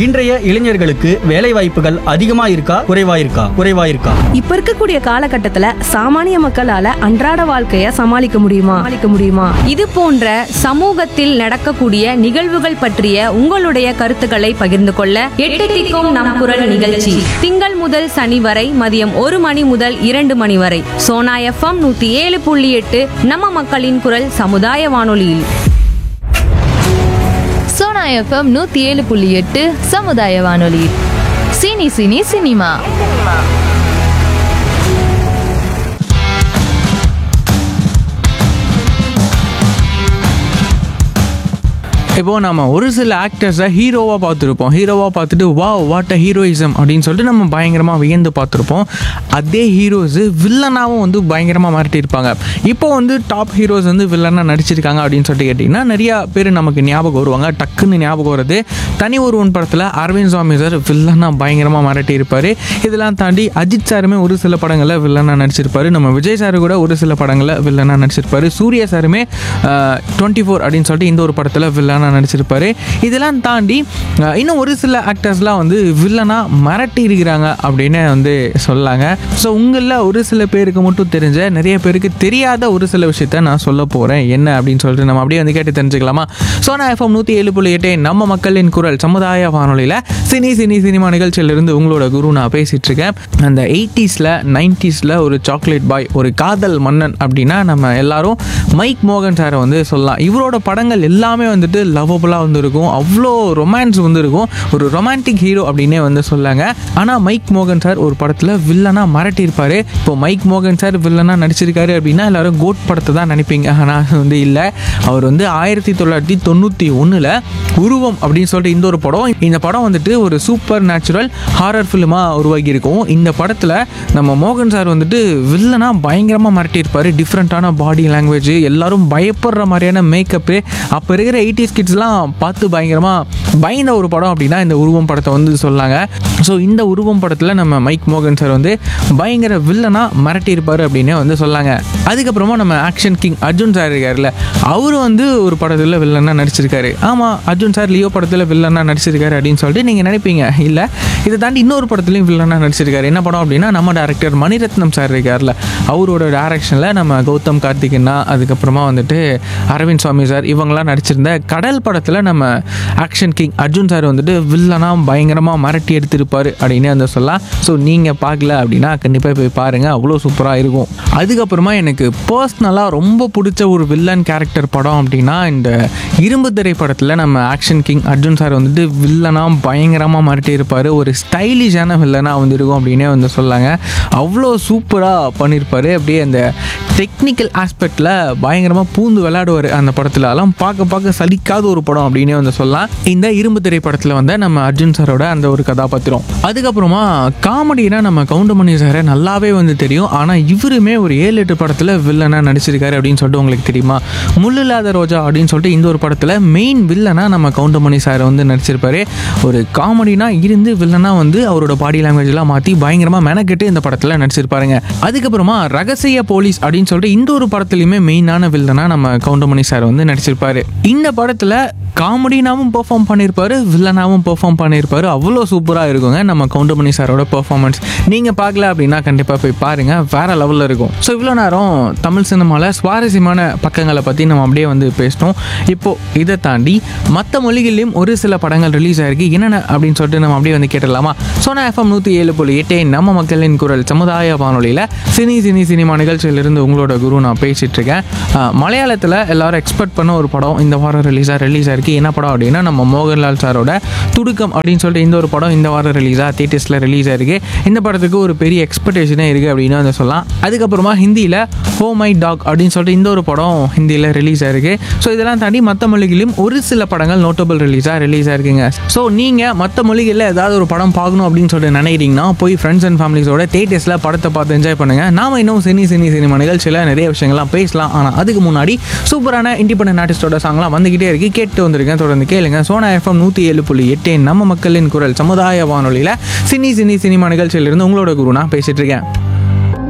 இன்றைய இளைஞர்களுக்கு வேலை வாய்ப்புகள் அதிகமா இருக்கா குறைவா இருக்கா குறைவா இருக்கா இப்ப இருக்கக்கூடிய காலகட்டத்துல சாமானிய மக்களால அன்றாட வாழ்க்கைய சமாளிக்க முடியுமா சமாளிக்க முடியுமா இது போன்ற சமூகத்தில் நடக்கக்கூடிய நிகழ்வுகள் பற்றிய உங்களுடைய கருத்துக்களை பகிர்ந்து கொள்ள எட்டு திக்கும் நம் குரல் நிகழ்ச்சி திங்கள் முதல் சனி வரை மதியம் ஒரு மணி முதல் இரண்டு மணி வரை சோனா எஃப்எம் நூத்தி ஏழு புள்ளி எட்டு நம்ம மக்களின் குரல் சமுதாய வானொலியில் சோனா எஃப்எம் நூத்தி ஏழு புள்ளி எட்டு சமுதாய வானொலி சினி சினி சினிமா இப்போ நம்ம ஒரு சில ஆக்டர்ஸை ஹீரோவாக பார்த்துருப்போம் ஹீரோவாக பார்த்துட்டு வா வாட் அ ஹீரோயிசம் அப்படின்னு சொல்லிட்டு நம்ம பயங்கரமாக வியந்து பார்த்துருப்போம் அதே ஹீரோஸு வில்லனாகவும் வந்து பயங்கரமாக மாறிட்டிருப்பாங்க இப்போ வந்து டாப் ஹீரோஸ் வந்து வில்லனாக நடிச்சிருக்காங்க அப்படின்னு சொல்லிட்டு கேட்டிங்கன்னா நிறையா பேர் நமக்கு ஞாபகம் வருவாங்க டக்குன்னு ஞாபகம் வருது தனி ஒருவன் படத்தில் அரவிந்த் சுவாமி சார் வில்லனாக பயங்கரமாக மாறிட்டிருப்பார் இதெல்லாம் தாண்டி அஜித் சாருமே ஒரு சில படங்களில் வில்லனாக நடிச்சிருப்பாரு நம்ம விஜய் சார் கூட ஒரு சில படங்களில் வில்லனாக நடிச்சிருப்பாரு சூர்யா சாருமே டுவெண்ட்டி ஃபோர் அப்படின்னு சொல்லிட்டு இந்த ஒரு படத்தில் வில்லனாக நடிச்சிருப்பாரு இதெல்லாம் தாண்டி அஹ், இன்னும் ஒரு சில ஆக்டர்ஸ்லாம் வந்து வில்லனாக மிரட்டி இருக்கிறாங்க அப்படின்னு வந்து சொல்லாங்க ஸோ உங்களில் ஒரு சில பேருக்கு மட்டும் தெரிஞ்ச நிறைய பேருக்கு தெரியாத ஒரு சில விஷயத்த நான் சொல்ல போகிறேன் என்ன அப்படின்னு சொல்லிட்டு நம்ம அப்படியே வந்து கேட்டு தெரிஞ்சுக்கலாமா சோனா எஃப்எம் நூற்றி ஏழு புள்ளி எட்டு நம்ம மக்களின் குரல் சமுதாய வானொலியில் சினி சினி சினிமா நிகழ்ச்சியிலிருந்து உங்களோட குரு நான் பேசிகிட்டு இருக்கேன் அந்த எயிட்டிஸில் நைன்டிஸில் ஒரு சாக்லேட் பாய் ஒரு காதல் மன்னன் அப்படின்னா நம்ம எல்லாரும் மைக் மோகன் சாரை வந்து சொல்லலாம் இவரோட படங்கள் எல்லாமே வந்துட்டு லவ்வபுளாக வந்து இருக்கும் அவ்வளோ ரொமான்ஸ் வந்து இருக்கும் ஒரு ரொமான்டிக் ஹீரோ அப்படின்னே வந்து சொல்லாங்க ஆனால் மைக் மோகன் சார் ஒரு படத்தில் வில்லனாக மிரட்டியிருப்பாரு இப்போ மைக் மோகன் சார் வில்லனாக நடிச்சிருக்காரு அப்படின்னா எல்லாரும் கோட் படத்தை தான் நினைப்பீங்க ஆனால் வந்து இல்லை அவர் வந்து ஆயிரத்தி தொள்ளாயிரத்தி தொண்ணூற்றி ஒன்றில் உருவம் அப்படின்னு சொல்லிட்டு இந்த ஒரு படம் இந்த படம் வந்துட்டு ஒரு சூப்பர் நேச்சுரல் ஹாரர் ஃபிலிமாக உருவாகி இருக்கும் இந்த படத்தில் நம்ம மோகன் சார் வந்துட்டு வில்லனாக பயங்கரமாக மிரட்டியிருப்பார் டிஃப்ரெண்ட்டான பாடி லாங்குவேஜ் எல்லாரும் பயப்படுற மாதிரியான மேக்கப்பு அப்போ இருக்கிற எயிட்டிஸ் கிட்ஸ்லாம் பார்த்து பயங்கரமாக பயந்த ஒரு படம் அப்படின்னா இந்த உருவம் படத்தை வந்து சொல்லாங்க ஸோ இந்த உருவம் படத்தில் நம்ம மைக் மோகன் சார் வந்து பயங்கர வில்லனாக மிரட்டியிருப்பார் அப்படின்னு வந்து சொல்லாங்க அதுக்கப்புறமா நம்ம ஆக்ஷன் கிங் அர்ஜுன் சார் இருக்கார்ல அவரு வந்து ஒரு படத்தில் வில்லனாக நடிச்சிருக்காரு ஆமாம் அர்ஜுன் சார் லியோ படத்தில் வில்லனாக நடிச்சிருக்காரு அப்படின்னு சொல்லிட்டு நீங்கள் நினைப்பீங்க இல்லை இதை தாண்டி இன்னொரு படத்துலையும் வில்லனாக நடிச்சிருக்காரு என்ன படம் அப்படின்னா நம்ம டேரக்டர் மணிரத்னம் சார் இருக்கார்ல அவரோட டேரக்ஷனில் நம்ம கௌதம் கார்த்திகண்ணா அதுக்கப்புறமா வந்துட்டு அரவிந்த் சுவாமி சார் இவங்கெல்லாம் நடிச்சிருந்த கடல் படத்தில் நம்ம ஆக்ஷன் கிங் அர்ஜுன் சார் வந்துட்டு வில்லனாக பயங்கரமாக மிரட்டி எடுத்திருப்பார் அப்படின்னு அந்த சொல்லலாம் ஸோ நீங்கள் பார்க்கல அப்படின்னா கண்டிப்பாக போய் பாருங்கள் அவ்வளோ சூப்பராக இருக்கும் அதுக்கப்புறமா எனக்கு பர்சனலாக ரொம்ப பிடிச்ச ஒரு வில்லன் கேரக்டர் படம் அப்படின்னா இந்த இரும்பு திரை படத்தில் நம்ம ஆக்ஷன் கிங் அர்ஜுன் சார் வந்துட்டு வில்லனாக பயங்கரமாக மிரட்டி இருப்பார் ஒரு ஸ்டைலிஷான வில்லனாக வந்து இருக்கும் அப்படின்னே வந்து சொல்லாங்க அவ்வளோ சூப்பராக பண்ணியிருப்பாரு அப்படியே அந்த டெக்னிக்கல் ஆஸ்பெக்டில் பயங்கரமாக பூந்து விளையாடுவார் அந்த படத்தில் அதெல்லாம் பார்க்க பார்க்க சலிக்காத ஒரு படம் அப்படின்னே வந்து சொல்லலாம் இந்த இரும்பு திரைப்படத்தில் வந்து நம்ம அர்ஜுன் சாரோட அந்த ஒரு கதாபாத்திரம் அதுக்கப்புறமா காமெடினா நம்ம கவுண்டமணி சாரை நல்லாவே வந்து தெரியும் ஆனால் இவருமே ஒரு ஏழு எட்டு படத்தில் வில்லனாக நடிச்சிருக்காரு அப்படின்னு சொல்லிட்டு உங்களுக்கு தெரியுமா முள்ளில்லாத ரோஜா அப்படின்னு சொல்லிட்டு இந்த ஒரு படத்தில் மெயின் வில்லனாக நம்ம கவுண்டமணி சார் வந்து நடிச்சிருப்பாரு ஒரு காமெடினா இருந்து வில்லனாக வந்து அவரோட பாடி லாங்குவேஜ்லாம் மாற்றி பயங்கரமாக மெனக்கெட்டு இந்த படத்தில் நடிச்சிருப்பாருங்க அதுக்கப்புறமா ரகசிய போலீஸ் அப்படின்னு சொல்லிட்டு இந்த ஒரு படத்துலையுமே மெயினான வில்லனா நம்ம கவுண்டமணி சார் வந்து நடிச்சிருப்பாரு இந்த படத்தில் காமெடினாவும் பெர்ஃபார்ம் பண்ணியிருப்பாரு வில்லனாவும் பெர்ஃபார்ம் பண்ணியிருப்பாரு அவ்வளோ சூப்பராக இருக்குங்க நம்ம கவுண்டமணி சாரோட பெர்ஃபார்மன்ஸ் நீங்கள் பார்க்கல அப்படின்னா கண்டிப்பாக போய் பாருங்கள் வேற லெவலில் இருக்கும் ஸோ இவ்வளோ நேரம் தமிழ் சினிமாவில் சுவாரஸ்யமான பக்கங்களை பற்றி நம்ம அப்படியே வந்து பேசினோம் இப்போ இதை தாண்டி மற்ற மொழிகள்லையும் ஒரு சில படங்கள் ரிலீஸ் ஆயிருக்கு என்னென்ன அப்படின்னு சொல்லிட்டு நம்ம அப்படியே வந்து கேட்டுடலாமா சோனா எஃப்எம் நூற்றி ஏழு புள்ளி எட்டே நம்ம மக்களின் குரல் சமுதாய வானொலியில் சினி சினி சினிமா நிகழ்ச்சியிலிருந்து உங்களோட குரு நான் பேசிட்டு இருக்கேன் ஆஹ் மலையாளத்தில் எல்லாரும் எக்ஸ்பெக்ட் பண்ண ஒரு படம் இந்த வாரம் ரிலீஸாக ரிலீஸ் ஆயிருக்கு என்ன படம் அப்படின்னா நம்ம மோகன்லால் சாரோட துடுக்கம் அப்படின்னு சொல்லிட்டு இந்த ஒரு படம் இந்த வாரம் ரிலீஸாக தேட்டர்ஸில் ரிலீஸ் ஆயிருக்கு இந்த படத்துக்கு ஒரு பெரிய எக்ஸ்பெக்டேஷனே இருக்குது அப்படின்னு வந்து சொல்லலாம் அதுக்கப்புறமா ஹிந்தியில் ஹோ மை டாக் அப்படின்னு சொல்லிட்டு இந்த ஒரு படம் ஹிந்தியில் ரிலீஸ் ஆயிருக்கு ஸோ இதெல்லாம் தாண்டி மற்ற மொழிகளிலும் ஒரு சில படங்கள் நோட்டபிள் ரிலீஸாக ரிலீஸ் ஆயிருக்குங்க ஸோ நீங்கள் மற்ற மொழிகளில் ஏதாவது ஒரு படம் பார்க்கணும் அப்படின்னு சொல்லிட்டு நினைக்கிறீங்கன்னா போய் ஃப்ரெண்ட்ஸ் அண்ட் ஃபேமிலிஸோட தேட்டர்ஸில் படத்தை பார்த்து என்ஜாய் பண்ணுங்கள் நாம இன்னும் சினி சினி சினிமா நிகழ்ச்சியில் நிறைய விஷயங்கள்லாம் பேசலாம் ஆனால் அதுக்கு முன்னாடி சூப்பரான இண்டிபெண்டன்ட் ஆர்டிஸ்டோட சாங்லாம் வந்துகிட்டே இருக்கு கேட்டு வந்திருக்கேன் தொடர்ந்து கேளுங்க சோனா எஃப்எம் நூற்றி ஏழு புள்ளி எட்டு நம்ம மக்களின் குரல் சமுதாய வானொலியில் சினி சினி சினிமா நிகழ்ச்சியிலிருந்து உங்களோட குரு நான் பேசிட்டு இருக்கேன்